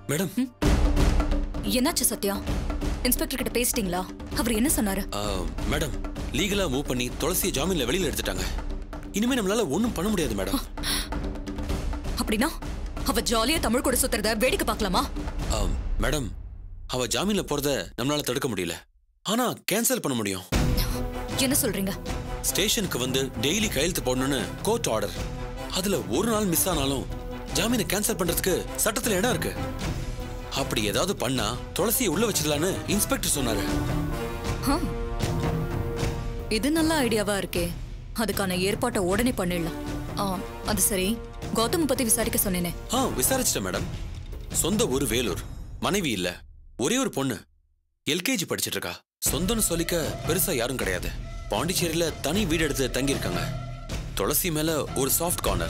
Madam என்னாச்சு Sathya inspector கிட்ட பேசிட்டீங்களா அவர் என்ன சொன்னாரு ஆ, மேடம் லீகலா மூவ் பண்ணி துளசியை ஜாமீன்ல வெளியில எடுத்துட்டாங்க இனிமே நம்மளால ஒண்ணும் பண்ண முடியாது மேடம் அப்படின்னா அவ ஜாலியா தமிழ் கூட சுத்துறத வேடிக்கை பார்க்கலாமா ஆ, மேடம் அவ ஜாமீன்ல போறத நம்மளால தடுக்க முடியல ஆனா கேன்சல் பண்ண முடியும் என்ன சொல்றீங்க ஸ்டேஷனுக்கு வந்து டெய்லி கையெழுத்து போடணும்னு கோர்ட் ஆர்டர் அதுல ஒரு நாள் மிஸ் ஆனாலும் ஜாமீனை கேன்சல் பண்றதுக்கு சட்டத்துல இடம் இருக்கு அப்படி ஏதாவது பண்ணா துளசியை உள்ள வச்சிடலான்னு இன்ஸ்பெக்டர் சொன்னாரு ஆ. இது நல்ல ஐடியாவா இருக்கே அதுக்கான ஏற்பாட்டை உடனே பண்ணிடலாம் ஆ, அது சரி கௌதம் பத்தி விசாரிக்க சொன்னேனே ஆ விசாரிச்சிட்டேன் மேடம் சொந்த ஊர் வேலூர் மனைவி இல்ல ஒரே ஒரு பொண்ணு எல்கேஜி படிச்சிட்டு இருக்கா சொந்தம்னு சொல்லிக்க பெருசா யாரும் கிடையாது பாண்டிச்சேரியில தனி வீடு எடுத்து தங்கி இருக்காங்க துளசி மேல ஒரு சாஃப்ட் கார்னர்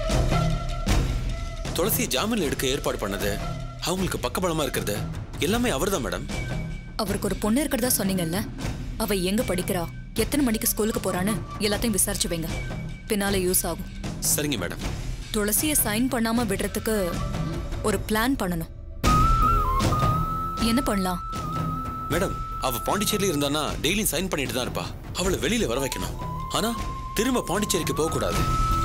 துளசி ஜாமீன்ல எடுக்க ஏற்பாடு பண்ணது அவங்களுக்கு பக்கபலமா இருக்கிறது எல்லாமே அவர்தான் மேடம் அவருக்கு ஒரு பொண்ணு இருக்கிறதா சொன்னீங்கல்ல அவ எங்க படிக்கிறா எத்தனை மணிக்கு ஸ்கூலுக்கு போறான்னு எல்லாத்தையும் விசாரிச்சு வைங்க பின்னால யூஸ் ஆகும் சரிங்க மேடம் துளசிய சைன் பண்ணாம விடுறதுக்கு ஒரு பிளான் பண்ணணும் என்ன பண்ணலாம் மேடம் அவ பாண்டிச்சேரியில இருந்தானா டெய்லியும் சைன் பண்ணிட்டு தான் இருப்பா அவளை வெளியில வர வைக்கணும் ஆனா திரும்ப பாண்டிச்சேரிக்கு போக கூடாது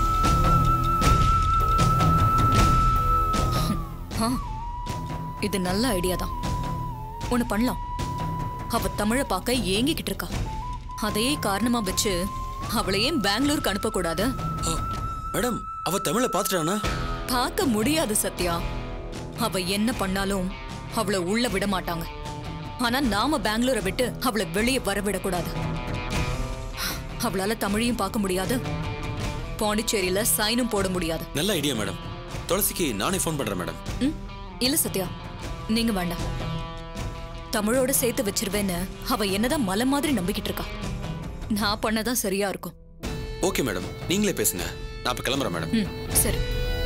ஆ, இது நல்ல ஐடியா தான் ஒண்ணு பண்ணலாம் அவ தமிழை பார்க்க ஏங்கிக்கிட்டு இருக்கா அதையே காரணமா வச்சு அவளையே பெங்களூருக்கு அனுப்பக்கூடாது ஆ, மேடம் அவ தமிழை பார்த்துட்டானா பார்க்க முடியாது சத்யா அவ என்ன பண்ணாலும் அவளை உள்ள விட மாட்டாங்க ஆனா நாம பெங்களூரை விட்டு அவளை வெளியே வர விடக்கூடாது அவளால தமிழையும் பார்க்க முடியாது பாண்டிச்சேரியில சைனும் போட முடியாது நல்ல ஐடியா மேடம் துளசிக்கு நானே ஃபோன் பண்றேன் மேடம் ம் இல்ல சத்யா நீங்க வேண்டாம் தமிழோட சேர்த்து வச்சிருவேன்னு அவ என்னதான் மலை மாதிரி நம்பிக்கிட்டு இருக்கா நான் பண்ணதான் சரியா இருக்கும் ஓகே மேடம் நீங்களே பேசுங்க நான் இப்ப கிளம்புறேன் மேடம் ம் சரி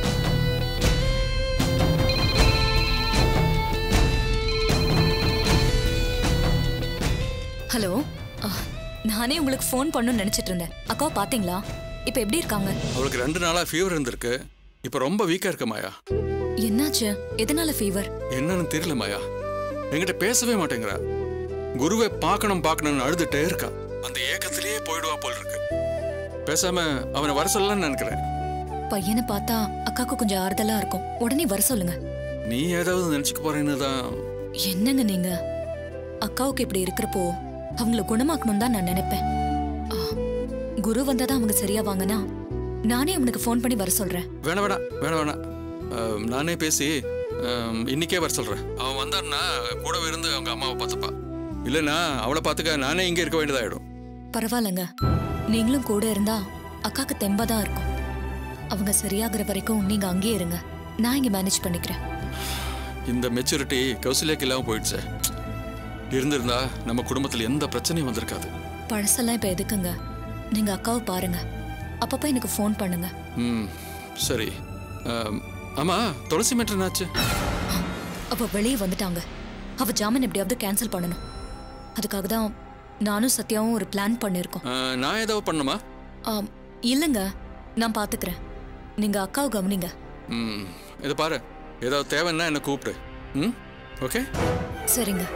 ஹலோ ஆ, நானே உங்களுக்கு ஃபோன் பண்ணணும்னு நினைச்சிட்டு இருந்தேன் அக்காவை பாத்தீங்களா இப்ப எப்படி இருக்காங்க அவளுக்கு ரெண்டு நாளா ஃபீவர் இருந்திருக்கு இப்போ ரொம்ப வீக்கா இருக்க மாயா என்னாச்சு எதனால ஃபீவர் என்னன்னு தெரியல மாயா என்கிட்ட பேசவே மாட்டேங்கிறா குருவை பார்க்கணும் பார்க்கணும்னு அழுதுட்டே இருக்கா அந்த ஏக்கத்திலேயே போயிடுவா போல் இருக்கு பேசாம அவனை வர சொல்லலாம்னு நினைக்கிறேன் பையனை பார்த்தா அக்காவுக்கு கொஞ்சம் ஆறுதலா இருக்கும் உடனே வர சொல்லுங்க நீ ஏதாவது நினைச்சுக்க போறேன்னு தான் என்னங்க நீங்க அக்காவுக்கு இப்படி இருக்கிறப்போ அவங்கள குணமாக்கணும் தான் நான் நினைப்பேன் ஆ, குரு வந்தாதான் அவங்க சரியா வாங்கனா நானே அவனுக்கு ஃபோன் பண்ணி வர சொல்றேன் வேணாம் வேணாம் வேணாம் வேணாம் அஹ், நானே பேசி அஹ், இன்னிக்கே வர சொல்றேன் அவன் வந்தான்னா கூடவே இருந்து அவங்க அம்மாவை பார்த்துப்பா இல்லைன்னா அவளை பார்த்துக்க நானே இங்கே இருக்க வேண்டியதாயிடும் பரவாயில்லைங்க நீங்களும் கூட இருந்தா அக்காக்கு தெம்பா தான் இருக்கும் அவங்க சரியாகிற வரைக்கும் நீங்க அங்கேயே இருங்க நான் இங்க மேனேஜ் பண்ணிக்கிறேன் இந்த மெச்சூரிட்டி கௌசல்யாக்கு இல்லாமல் போயிடுச்சே இருந்திருந்தா நம்ம குடும்பத்தில் எந்த பிரச்சனையும் வந்திருக்காது பழசெல்லாம் இப்ப எதுக்குங்க நீங்க அக்காவை பாருங்க அப்பப்ப எனக்கு ஃபோன் பண்ணுங்க ம் சரி அம், ஆமா துளசி மேட்டர் என்னாச்சு அவ வெளியே வந்துட்டாங்க அவ ஜாமீன் எப்படியாவது கேன்சல் பண்ணணும் அதுக்காக தான் நானும் சத்யாவும் ஒரு பிளான் பண்ணியிருக்கோம் அஹ், நான் ஏதாவது பண்ணுமா ஆம், இல்லைங்க நான் பாத்துக்கிறேன் நீங்க அக்காவை கவனிங்க ம் இதை பாரு ஏதாவது தேவைன்னா என்னை கூப்பிடு ம் ஓகே சரிங்க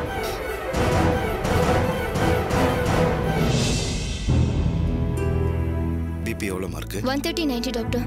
பிபி எவ்வளோ mark one thirty ninety doctor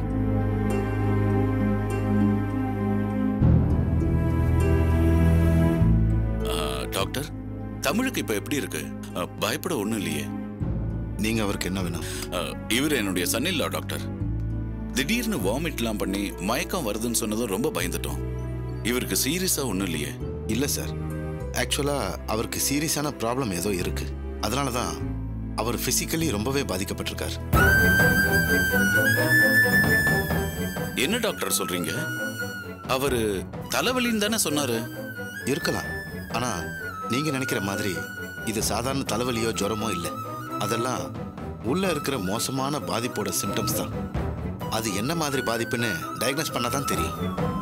doctor தமிழுக்கு இப்ப எப்படி இருக்கு அஹ், பயப்பட ஒண்ணும் இல்லையே நீங்கள் அவருக்கு என்ன வேணும் அஹ், இவர் என்னுடைய சன்னில்லா டாக்டர் திடீர்னு வாமிட்லாம் பண்ணி மயக்கம் வருதுன்னு சொன்னதும் ரொம்ப பயந்துட்டோம் இவருக்கு சீரியஸா ஒண்ணும் இல்லையே இல்லை சார் ஆக்சுவலாக அவருக்கு சீரியஸான ப்ராப்ளம் ஏதோ இருக்கு அதனால தான் அவர் ஃபிசிக்கலி ரொம்பவே பாதிக்கப்பட்டிருக்கார் என்ன டாக்டர் சொல்றீங்க அவரு தலைவலின்னு தானே சொன்னாரு இருக்கலாம் ஆனால் நீங்கள் நினைக்கிற மாதிரி இது சாதாரண தலைவலியோ ஜுரமோ இல்லை அதெல்லாம் உள்ள இருக்கிற மோசமான பாதிப்போட சிம்டம்ஸ் தான் அது என்ன மாதிரி பாதிப்புன்னு டயக்னோஸ் பண்ணாதான் தான் தெரியும்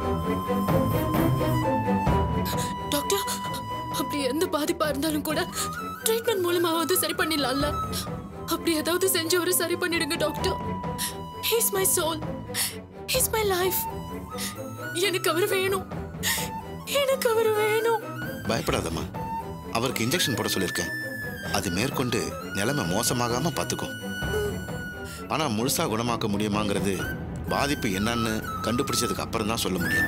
டாக்டர் அப்படி எந்த பாதிப்பா இருந்தாலும் கூட ட்ரீட்மெண்ட் மூலமாவது சரி பண்ணிடலாம்ல அப்படி ஏதாவது செஞ்சு ஒரு சரி பண்ணிடுங்க doctor he's my soul he's my life எனக்கு அவர் வேணும் எனக்கு அவர் வேணும் பயப்படாதம்மா அவருக்கு இன்ஜெக்ஷன் போட சொல்லியிருக்கேன் அது மேற்கொண்டு நிலைமை மோசமாகாம பார்த்துக்கும் ஆனா முழுசா குணமாக்க முடியுமாங்கிறது பாதிப்பு என்னன்னு கண்டுபிடிச்சதுக்கு அப்புறம் தான் சொல்ல முடியும்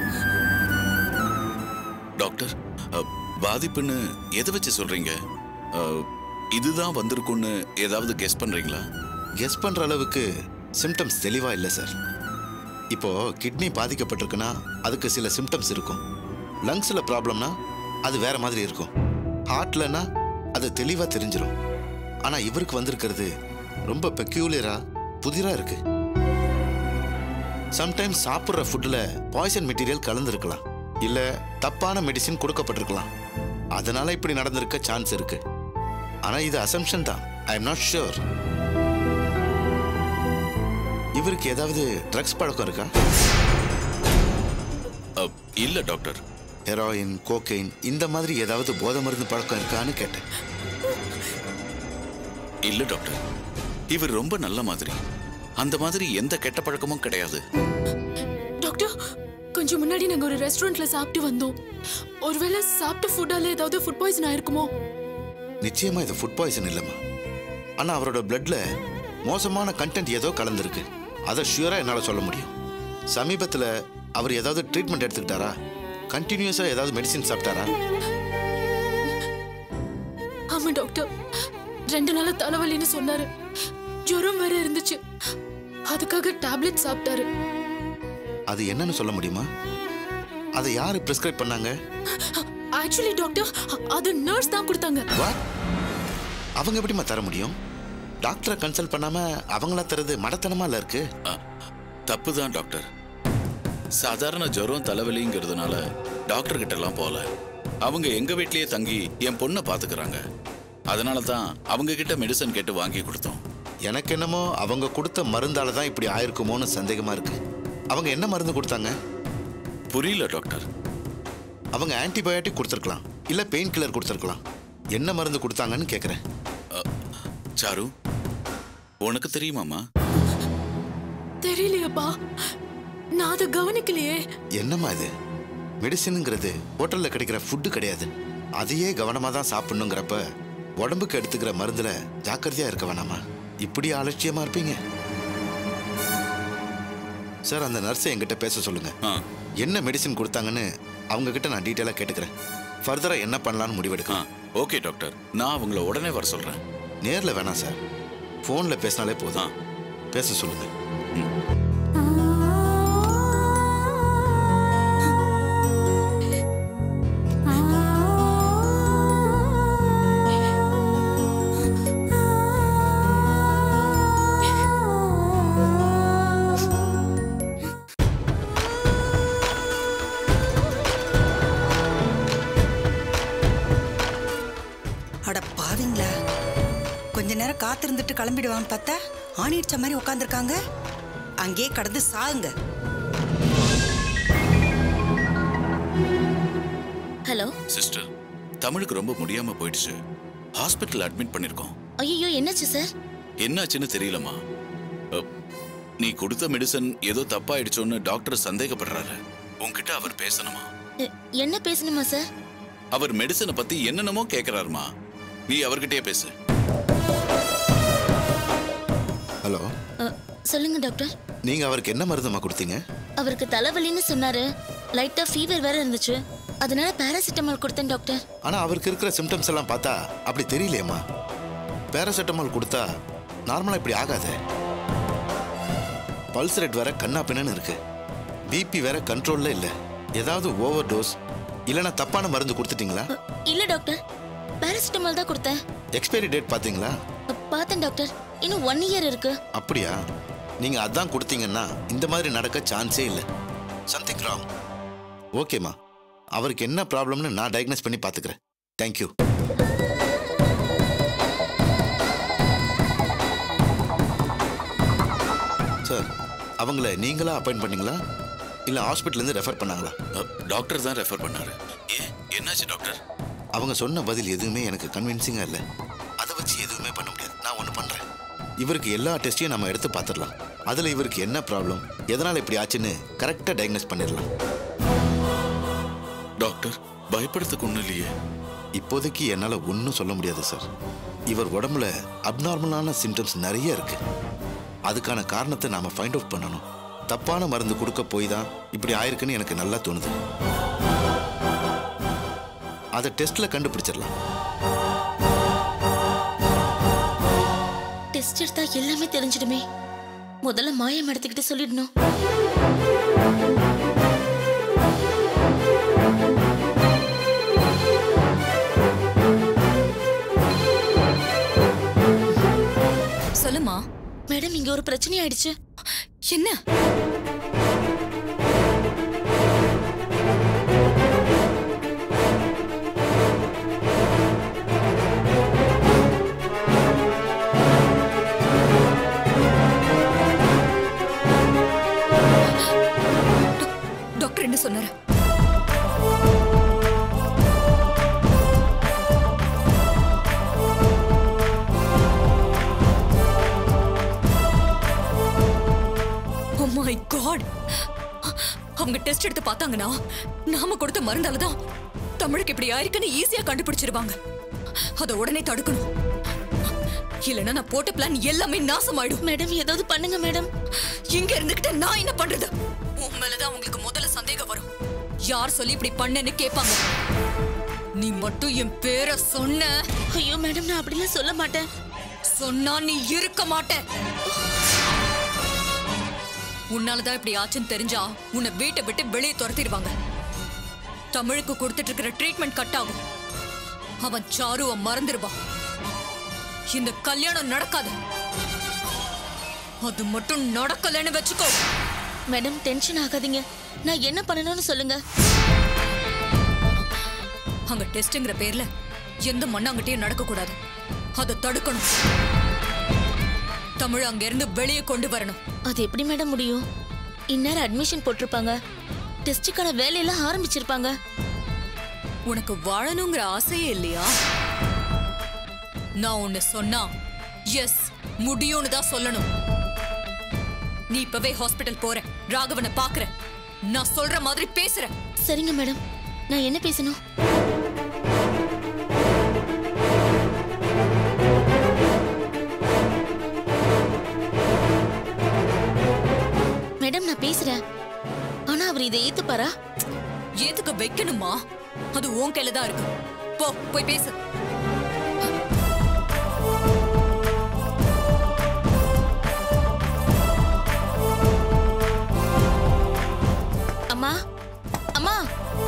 டாக்டர் அ, பாதிப்புன்னு எதை வச்சு சொல்றீங்க அ, இதுதான் வந்திருக்கும்னு ஏதாவது கெஸ் பண்றீங்களா கெஸ் பண்ற அளவுக்கு சிம்டம்ஸ் தெளிவா இல்லை சார் இப்போ கிட்னி பாதிக்கப்பட்டிருக்குன்னா அதுக்கு சில சிம்டம்ஸ் இருக்கும் லங்ஸ்ல ப்ராப்ளம்னா அது வேற மாதிரி இருக்கும் ஹார்ட்லனா அது தெளிவா தெரிஞ்சிடும் ஆனா இவருக்கு வந்திருக்கிறது ரொம்ப பெக்யூலியரா புதிரா இருக்கு சம்டைம்ஸ் சாப்பிட்ற ஃபுட்ல பாய்சன் மெட்டீரியல் கலந்துருக்கலாம் இல்ல தப்பான மெடிசின் கொடுக்கப்பட்டிருக்கலாம் அதனால இப்படி நடந்திருக்க சான்ஸ் இருக்கு ஆனா இது அசம்ஷன் தான் ஐ எம் நாட் ஷூர் இவருக்கு ஏதாவது ட்ரக்ஸ் பழக்கம் இருக்கா அ, இல்ல டாக்டர் ஹெராயின் கோகெயின் இந்த மாதிரி ஏதாவது போதை மருந்து பழக்கம் இருக்கான்னு கேட்டேன் இல்ல டாக்டர் இவர் ரொம்ப நல்ல மாதிரி அந்த மாதிரி எந்த கெட்ட பழக்கமும் கிடையாது டாக்டர் கொஞ்சம் முன்னாடி நாங்க ஒரு ரெஸ்டாரண்ட்ல சாப்பிட்டு வந்தோம் ஒருவேளை சாப்பிட்ட ஃபுட்டால ஏதாவது ஃபுட் பாய்சன் ஆயிருக்குமோ நிச்சயமா இது ஃபுட் பாய்சன் இல்லைம்மா ஆனா அவரோட பிளட்ல மோசமான கண்டென்ட் ஏதோ கலந்துருக்கு அதை ஷியூரா என்னால சொல்ல முடியும் சமீபத்துல அவர் ஏதாவது ட்ரீட்மெண்ட் எடுத்துக்கிட்டாரா கண்டினியூஸா ஏதாவது மெடிசின் சாப்பிட்டாரா ஆமா டாக்டர் ரெண்டு நாளா தலைவலின்னு சொன்னாரு ஜுரம் வேற இருந்துச்சு அதுக்காக டேப்லெட் சாப்பிட்டாரு அது என்னன்னு சொல்ல முடியுமா அதை யாரு பிரிஸ்கிரைப் பண்ணாங்க ஆக்சுவலி டாக்டர் அது நர்ஸ் தான் கொடுத்தாங்க What? அவங்க எப்படிம்மா தர முடியும் டாக்டரை கன்சல்ட் பண்ணாம அவங்களா தரது மடத்தனமா இல்ல இருக்கு தப்பு தான் டாக்டர் சாதாரண ஜுரம் தலைவலிங்கிறதுனால டாக்டர் கிட்ட எல்லாம் போல அவங்க எங்க வீட்லயே தங்கி என் பொண்ணை பாத்துக்கறாங்க அதனால தான் அவங்க கிட்ட மெடிசன் கேட்டு வாங்கி கொடுத்தோம் எனக்கு என்னமோ அவங்க கொடுத்த மருந்தால தான் இப்படி ஆயிருக்குமோன்னு சந்தேகமா இருக்கு அவங்க என்ன மருந்து கொடுத்தாங்க புரியல டாக்டர் அவங்க ஆன்டிபயோட்டிக் கொடுத்துருக்கலாம் இல்ல பெயின் கில்லர் கொடுத்துருக்கலாம் என்ன மருந்து கொடுத்தாங்கன்னு கேக்குறேன் சாரு உனக்கு தெரியுமாமா தெரியலையப்பா நான் அதை கவனிக்கலையே என்னம்மா இது மெடிசினுங்கிறது ஹோட்டல்ல கிடைக்கிற ஃபுட்டு கிடையாது அதையே கவனமா தான் சாப்பிடணுங்கிறப்ப உடம்புக்கு எடுத்துக்கிற மருந்துல ஜாக்கிரதையா இருக்க வேணாமா இப்படி அலட்சியமா இருப்பீங்க சார் அந்த நர்ஸை என்கிட்ட பேச சொல்லுங்க ஆ என்ன மெடிசின் கொடுத்தாங்கன்னு அவங்க கிட்ட நான் டீட்டெயிலாக கேட்டுக்கிறேன் ஃபர்தரா என்ன பண்ணலாம்னு ஆ முடிவெடுக்கலாம் ஓகே டாக்டர் நான் அவங்கள உடனே வர சொல்றேன் நேர்ல வேணாம் சார் ஃபோன்ல பேசினாலே ஆ போதும் பேச சொல்லுங்க அட பாவிங்களா கொஞ்ச நேரம் காத்திருந்துட்டு கிளம்பிடுவான்னு பார்த்தா ஆணிடிச்ச மாதிரி உட்காந்துருக்காங்க அங்கேயே கடந்து சாகுங்க ஹலோ சிஸ்டர் தமிழுக்கு ரொம்ப முடியாம போயிடுச்சு ஹாஸ்பிட்டல் அட்மிட் பண்ணிருக்கோம் ஐயோ என்னாச்சு சார் என்னாச்சுன்னு தெரியலம்மா அ, நீ கொடுத்த மெடிசன் ஏதோ தப்பாயிடுச்சோன்னு டாக்டர் சந்தேகப்படுறாரு உன்கிட்ட அவர் பேசணுமா எ- என்ன பேசணுமா சார் அவர் மெடிசனை பத்தி என்னென்னமோ கேக்குறாருமா நீ அவர்கிட்டயே பேசு ஹலோ அ, சொல்லுங்க டாக்டர் நீங்க அவருக்கு என்ன மருந்துமா கொடுத்தீங்க அவருக்கு தலைவலின்னு சொன்னாரு லைட்டா ஃபீவர் வேற இருந்துச்சு அதனால பாராசிட்டமால் கொடுத்தேன் டாக்டர் ஆனா அவருக்கு இருக்கிற சிம்டம்ஸ் எல்லாம் பார்த்தா அப்படி தெரியலையேம்மா பேராசிட்டமால் கொடுத்தா நார்மலா இப்படி ஆகாதே பல்ஸ் ரேட் வேற கண்ணா பின்னன்னு இருக்கு பிபி வேற கண்ட்ரோல்ல இல்ல ஏதாவது ஓவர் டோஸ் இல்லைன்னா தப்பான மருந்து கொடுத்துட்டீங்களா அ, இல்ல டாக்டர் பாராசிட்டமால் தான் கொடுத்தேன் எக்ஸ்பைரி டேட் பாத்தீங்களா அ, பார்த்தேன் டாக்டர் இன்னும் ஒன் இயர் இருக்கு அப்படியா நீங்க அதான் கொடுத்தீங்கன்னா இந்த மாதிரி நடக்க சான்ஸே இல்லை சம்திங் ராங் ஓகேம்மா அவருக்கு என்ன ப்ராப்ளம்னு நான் டயக்னோஸ் பண்ணி பார்த்துக்கிறேன் தேங்க்யூ சார் அவங்கள நீங்களா அப்பாயிண்ட் பண்ணீங்களா இல்லை ஹாஸ்பிட்டல்லேருந்து ரெஃபர் பண்ணாங்களா அ, டாக்டர் தான் ரெஃபர் பண்ணாரு ஏன் என்னாச்சு டாக்டர் அவங்க சொன்ன பதில் எதுவுமே எனக்கு கன்வின்சிங்காக இல்லை அதை வச்சு எதுவுமே பண்ண முடியாது நான் ஒன்று பண்ணுறேன் இவருக்கு எல்லா டெஸ்ட்டையும் நம்ம எடுத்து பார்த்துடலாம் அதில் இவருக்கு என்ன ப்ராப்ளம் எதனால் இப்படி ஆச்சுன்னு கரெக்டாக டயக்னோஸ் பண்ணிடலாம் டாக்டர் பயப்படுறதுக்கு ஒண்ணும் இல்லையே இப்போதைக்கு என்னால் ஒன்றும் சொல்ல முடியாது சார் இவர் உடம்புல அப்நார்மலான சிம்டம்ஸ் நிறைய இருக்கு அதுக்கான காரணத்தை நாம ஃபைண்ட் அவுட் பண்ணணும் தப்பான மருந்து கொடுக்க போய் தான் இப்படி ஆயிருக்குன்னு எனக்கு நல்லா தோணுது அதை டெஸ்ட்ல கண்டுபிடிச்சிடலாம் டெஸ்ட் எடுத்தா எல்லாமே தெரிஞ்சிடுமே முதல்ல மாயம் எடுத்துக்கிட்டு சொல்லிடணும் சொல்லுமா மேடம் இங்க ஒரு பிரச்சனை ஆயிடுச்சு என்ன டாக்- டாக்டர் என்ன சொன்னாரு Oh my God. அவங்க டெஸ்ட் எடுத்து பார்த்தாங்கன்னா நாம கொடுத்த மருந்தால தான் தமிழுக்கு இப்படி ஆயிருக்குன்னு ஈஸியா கண்டுபிடிச்சிருவாங்க அத உடனே தடுக்கணும் இல்லைன்னா நான் போட்ட பிளான் எல்லாமே நாசமாயிடும் மேடம் ஏதாவது பண்ணுங்க மேடம் இங்க இருந்துகிட்டு நான் என்ன பண்றது உன் மேலதான் உங்களுக்கு முதல்ல சந்தேகம் வரும் யார் சொல்லி இப்படி பண்ணேன்னு கேட்பாங்க நீ மட்டும் என் பேரை சொன்ன ஐயோ மேடம் நான் அப்படிலாம் சொல்ல மாட்டேன் சொன்னா நீ இருக்க மாட்ட உன்னாலதான் இப்படி ஆச்சுன்னு தெரிஞ்சா உன்னை வீட்டை விட்டு வெளியே துரத்திடுவாங்க தமிழுக்கு கொடுத்துட்டு இருக்கிற ட்ரீட்மெண்ட் கட் ஆகும் அவன் சாருவை மறந்துடுவான் இந்த கல்யாணம் நடக்காது அது மட்டும் நடக்கலைன்னு வச்சுக்கோ மேடம் டென்ஷன் ஆகாதீங்க நான் என்ன பண்ணணும்னு சொல்லுங்க அங்க டெஸ்ட்ங்கிற பேர்ல எந்த மண்ணாங்கட்டியும் நடக்க கூடாது அதை தடுக்கணும் தமிழ் அங்க இருந்து வெளியே கொண்டு வரணும் அது எப்படி மேடம் முடியும் இந்நேரம் அட்மிஷன் போட்டிருப்பாங்க டெஸ்ட்டுக்கான வேலையெல்லாம் ஆரம்பிச்சிருப்பாங்க உனக்கு வாழணுங்கிற ஆசையே இல்லையா நான் ஒன்னு சொன்னா எஸ் முடியும்னு தான் சொல்லணும் நீ இப்பவே ஹாஸ்பிட்டல் போற ராகவனை பாக்குற நான் சொல்ற மாதிரி பேசுற சரிங்க மேடம் நான் என்ன பேசணும் மேடம் நான் பேசுறேன் ஆனா அவர் இதை ஏத்துப்பாரா ஏத்துக்க வைக்கணுமா அது உன் கையில தான் இருக்கு போ போய் பேசு அம்மா அம்மா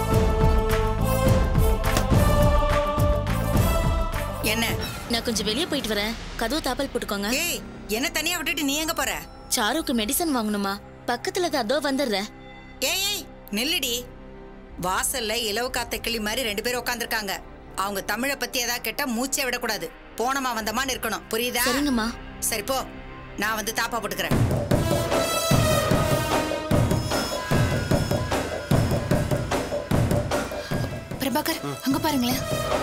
என்ன நான் கொஞ்சம் வெளியே போயிட்டு வரேன் கதவு தாப்பல் போட்டுக்கோங்க ஏய் என்ன தனியா விட்டுட்டு நீ எங்க போற சாருக்கு மெடிசன் வாங்கணுமா பக்கத்துல தான் அதோ வந்துடுறேன் ஏய் ஏய் நில்லுடி வாசல்ல இலவு காத்த கிளி மாதிரி ரெண்டு பேரும் உட்காந்துருக்காங்க அவங்க தமிழை பத்தி ஏதாவது கேட்டா மூச்சே விடக்கூடாது போனமா வந்தமான்னு இருக்கணும் புரியுதா சரிங்கம்மா சரி போ நான் வந்து தாப்பா போட்டுக்கிறேன் பிரபாகர் அங்க பாருங்களேன்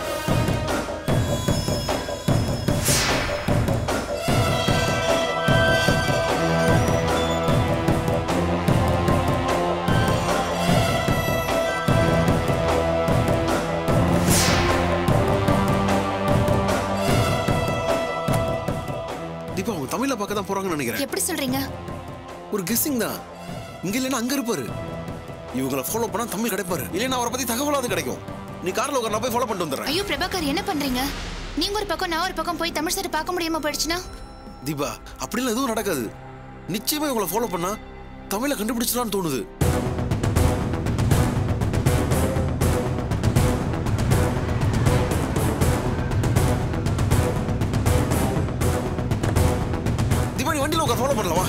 தீபா அவங்க தமிழ்ல பார்க்க தான் போறாங்கன்னு நினைக்கிறேன் எப்படி சொல்றீங்க ஒரு கெஸ்ஸிங் தான் இங்க இல்லைன்னா அங்க இருப்பாரு இவங்கள ஃபாலோ பண்ணா தமிழ் கிடைப்பாரு இல்லைன்னா அவரை பத்தி தகவலாவது கிடைக்கும் நீ கார்ல உட்கார நான் போய் ஃபாலோ பண்ணிட்டு வந்துடுறேன் ஐயோ பிரபாகர் என்ன பண்றீங்க நீங்க ஒரு பக்கம் நான் ஒரு பக்கம் போய் தமிழ் சார் பார்க்க முடியாம போயிடுச்சுன்னா தீபா அப்படிலாம் எதுவும் நடக்காது நிச்சயமா இவங்கள ஃபாலோ பண்ணா தமிழை கண்டுபிடிச்சிடலாம்னு தோணுது தீபா நீ வண்டியில உட்கார் ஃபாலோ பண்ணலாமா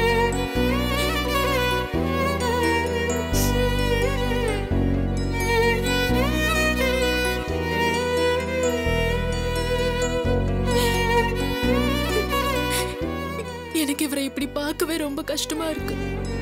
ஆ கஷ்டமா இருக்கு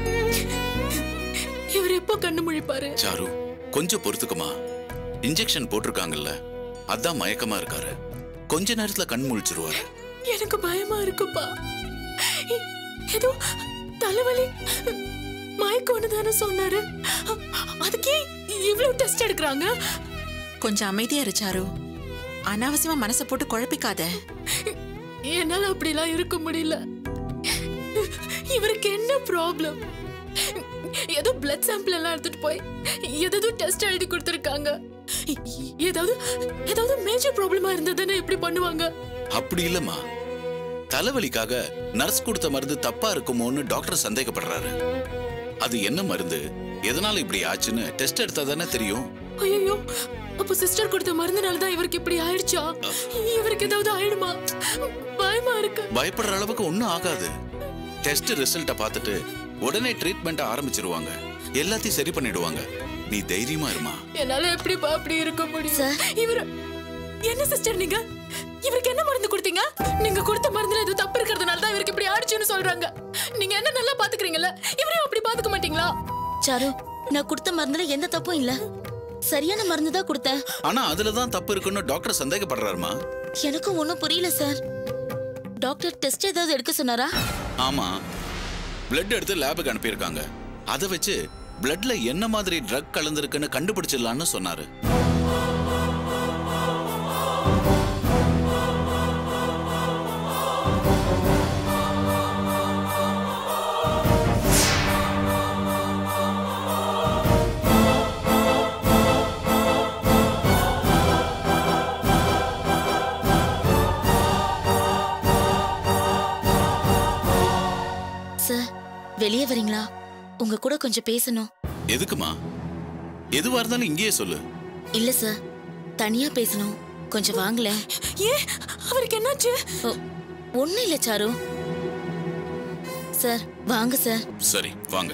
இவர் எப்போ கண்ணு முழிப்பாரு சாரு கொஞ்சம் பொறுத்துக்குமா இன்ஜெக்ஷன் போட்டிருக்காங்கல்ல அதான் மயக்கமா இருக்காரு கொஞ்ச நேரத்துல கண் முழிச்சிருவாரு எனக்கு பயமா இருக்குப்பா எ- ஏதோ தலைவலி மயக்கம்னு தானே சொன்னாரு அதுக்கே இவ்வளவு டெஸ்ட் எடுக்கிறாங்க கொஞ்சம் அமைதியா இரு சாரு அனாவசியமா மனசை போட்டு குழப்பிக்காத என்னால அப்படிலாம் இருக்க முடியல இவருக்கு என்ன ப்ராப்ளம் ஏதோ பிளட் சாம்பிள் எல்லாம் எடுத்துட்டு போய் ஏதோ டெஸ்ட் எழுதி கொடுத்துருக்காங்க ஏதாவது ஏதாவது மேஜர் ப்ராப்ளமா இருந்ததுன்னா எப்படி பண்ணுவாங்க அப்படி இல்லம்மா தலைவலிக்காக நர்ஸ் கொடுத்த மருந்து தப்பா இருக்குமோன்னு டாக்டர் சந்தேகப்படுறாரு அது என்ன மருந்து எதனால இப்படி ஆச்சுன்னு டெஸ்ட் எடுத்தா தானே தெரியும் ஐயோ அப்போ சிஸ்டர் கொடுத்த மருந்துனால தான் இவருக்கு இப்படி ஆயிடுச்சா இவருக்கு ஏதாவது ஆயிடுமா பயமா இருக்கு பயப்படுற அளவுக்கு ஒன்றும் ஆகாது டெஸ்ட் ரிசல்ட்டை பார்த்துட்டு உடனே ட்ரீட்மெண்ட் ஆரம்பிச்சிருவாங்க எல்லாத்தையும் சரி பண்ணிடுவாங்க நீ தைரியமா இருமா என்னால எப்படிப்பா அப்படி இருக்க முடியும் இவர் என்ன சிஸ்டர் நீங்க இவருக்கு என்ன மருந்து கொடுத்தீங்க நீங்க கொடுத்த மருந்துல ஏதோ தப்பு இருக்கிறதுனால தான் இவருக்கு இப்படி ஆயிடுச்சுன்னு சொல்றாங்க நீங்க என்ன நல்லா பாத்துக்கிறீங்கல்ல இவரையும் அப்படி பாத்துக்க மாட்டீங்களா சாரு நான் கொடுத்த மருந்துல எந்த தப்பும் இல்ல சரியான மருந்து தான் கொடுத்தேன் ஆனா அதுல தான் தப்பு இருக்குன்னு டாக்டர் சந்தேகப்படுறாருமா எனக்கும் ஒன்றும் புரியல சார் டாக்டர் டெஸ்ட் ஏதாவது எடுக்க சொன்னாரா ஆமா பிளட் எடுத்து லேபுக்கு அனுப்பியிருக்காங்க அதை வச்சு பிளட்ல என்ன மாதிரி ட்ரக் கலந்திருக்குன்னு கண்டுபிடிச்சிடலான்னு சொன்னாரு சார் வெளியே வரீங்களா உங்க கூட கொஞ்சம் பேசணும் எதுக்குமா எதுவா இருந்தாலும் இங்கேயே சொல்லு இல்ல சார் தனியா பேசணும் கொஞ்சம் வாங்கல ஏன் அவருக்கு என்னாச்சு ஒண்ணும் இல்ல சாரு சார் வாங்க சார் சரி வாங்க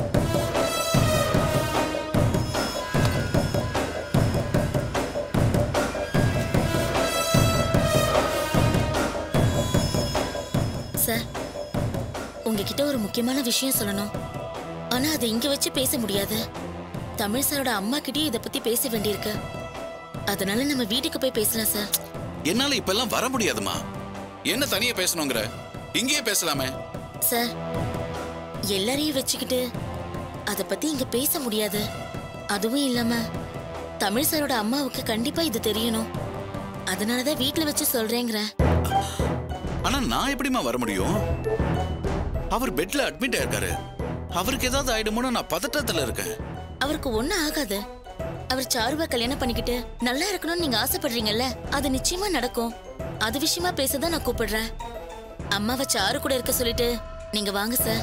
சார் உங்ககிட்ட ஒரு முக்கியமான விஷயம் சொல்லணும் ஆனா அதை இங்க வச்சு பேச முடியாது தமிழ் சாரோட அம்மா கிட்டயே இத பத்தி பேச வேண்டியிருக்கு அதனால நம்ம வீட்டுக்கு போய் பேசலாம் சார் என்னால இப்பெல்லாம் வர முடியாதுமா என்ன தனியா பேசணுங்கிற இங்கேயே பேசலாமே சார் எல்லாரையும் வச்சுக்கிட்டு அத பத்தி இங்க பேச முடியாது அதுவும் இல்லாம தமிழ் சாரோட அம்மாவுக்கு கண்டிப்பா இது தெரியணும் அதனாலதான் வீட்ல வச்சு சொல்றேங்கிறேன் ஆனா நான் எப்படிம்மா வர முடியும் அவர் பெட்ல அட்மிட் ஆயிருக்காரு அவருக்கு ஏதாவது ஆயிடுமோன்னு நான் பதட்டத்துல இருக்கேன் அவருக்கு ஒண்ணும் ஆகாது அவர் சாருவா கல்யாணம் பண்ணிக்கிட்டு நல்லா இருக்கணும்னு நீங்க ஆசைப்படுறீங்கல்ல அது நிச்சயமா நடக்கும் அது விஷயமா பேசதான் நான் கூப்பிடுறேன் அம்மாவை சாரு கூட இருக்க சொல்லிட்டு நீங்க வாங்க சார்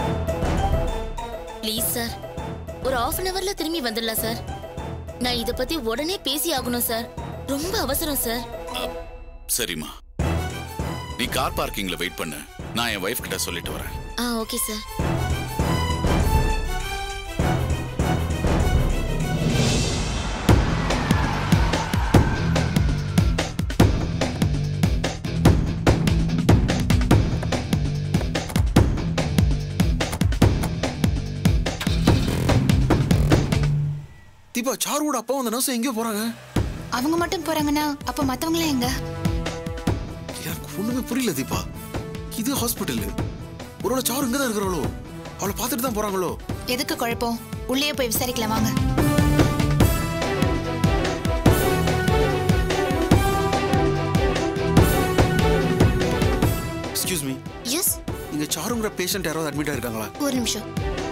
ப்ளீஸ் சார் ஒரு ஆஃப் அன் ஹவர்ல திரும்பி வந்துடலாம் சார் நான் இத பத்தி உடனே பேசி ஆகணும் சார் ரொம்ப அவசரம் சார் சரிம்மா நீ கார் பார்க்கிங்ல வெயிட் பண்ணு நான் என் ஒய்ஃப் கிட்ட சொல்லிட்டு வரேன் ஆ ஓகே சார் தீபா சாருவோட அப்பா அந்த நர்ஸ் எங்கேயோ போறாங்க அவங்க மட்டும் போறாங்கன்னா அப்ப மத்தவங்களாம் எங்க எனக்கு ஒண்ணுமே புரியல தீபா இது ஹாஸ்பிட்டல் ஒருவேளை சாரு இங்க தான் இருக்கிறாளோ அவளை பார்த்துட்டு தான் போறாங்களோ எதுக்கு குழப்பம் உள்ளே போய் விசாரிக்கலாம் வாங்க எக்ஸ்கியூஸ் மீ எஸ் இங்க சாருங்கிற பேஷண்ட் யாராவது அட்மிட் ஆயிருக்காங்களா ஒரு நிமிஷம்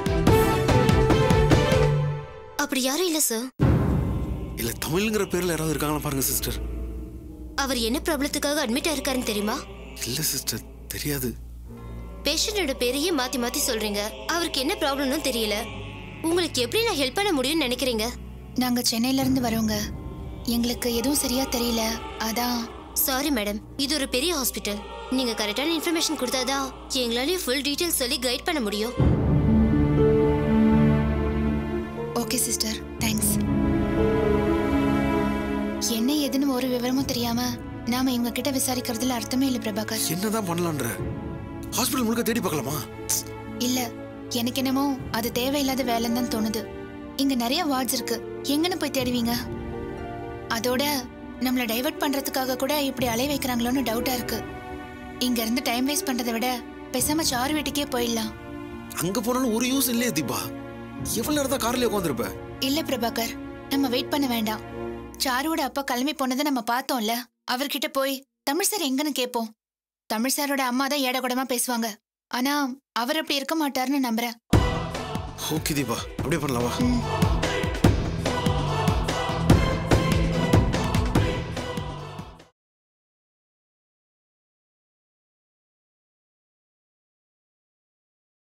அப்படி யாரும் இல்ல சார் இல்ல தமிழ்ங்கிற பேர்ல யாராவது இருக்காங்களா பாருங்க சிஸ்டர் அவர் என்ன ப்ராப்ளத்துக்காக அட்மிட் ஆயிருக்காருன்னு தெரியுமா இல்ல சிஸ்டர் தெரியாது பேஷண்டோட பேரையே மாத்தி மாத்தி சொல்றீங்க அவருக்கு என்ன ப்ராப்ளம்னு தெரியல உங்களுக்கு எப்படி நான் ஹெல்ப் பண்ண முடியும்னு நினைக்கிறீங்க நாங்க சென்னையில இருந்து வரோங்க எங்களுக்கு எதுவும் சரியா தெரியல அதான் சாரி மேடம் இது ஒரு பெரிய ஹாஸ்பிட்டல் நீங்க கரெக்டான இன்ஃபர்மேஷன் கொடுத்தாதான் எங்களாலேயும் ஃபுல் டீடைல்ஸ் சொல்லி கைட் பண்ண முடியும் ஓகே சிஸ்டர் தேங்க்ஸ் என்ன ஏதுன்னு ஒரு விவரமும் தெரியாம நாம இவங்க கிட்ட விசாரிக்கிறதுல அர்த்தமே இல்ல பிரபாகர் என்னதான் பண்ணலான்ற ஹாஸ்பிட்டல் முழுக்க தேடி பார்க்கலாமா இல்ல எனக்கு என்னமோ அது தேவையில்லாத வேலைன்னு தான் தோணுது இங்க நிறைய வார்ட்ஸ் இருக்கு எங்கன்னு போய் தேடுவீங்க அதோட நம்மள டைவர்ட் பண்றதுக்காக கூட இப்படி அலை வைக்கிறாங்களோன்னு டவுட்டா இருக்கு இங்க இருந்து டைம் வேஸ்ட் பண்றதை விட பேசாம சாரு வீட்டுக்கே போயிடலாம் அங்க போனாலும் ஒரு யூஸ் இல்லையே தீபா எவ்வளவு நேரம் தான் கார்லயே உட்காந்துருப்ப இல்ல பிரபாகர் நம்ம வெயிட் பண்ண வேண்டாம் சாருவோட அப்பா கிளம்பி போனதை நம்ம பார்த்தோம்ல அவர்கிட்ட போய் தமிழ் சார் எங்கன்னு கேட்போம் தமிழ் சாரோட அம்மா தான் ஏடகுடமா பேசுவாங்க ஆனா அவர் அப்படி இருக்க மாட்டாருன்னு நம்புறேன் ஓகே தீபா அப்படியே பண்ணலாமா ம்.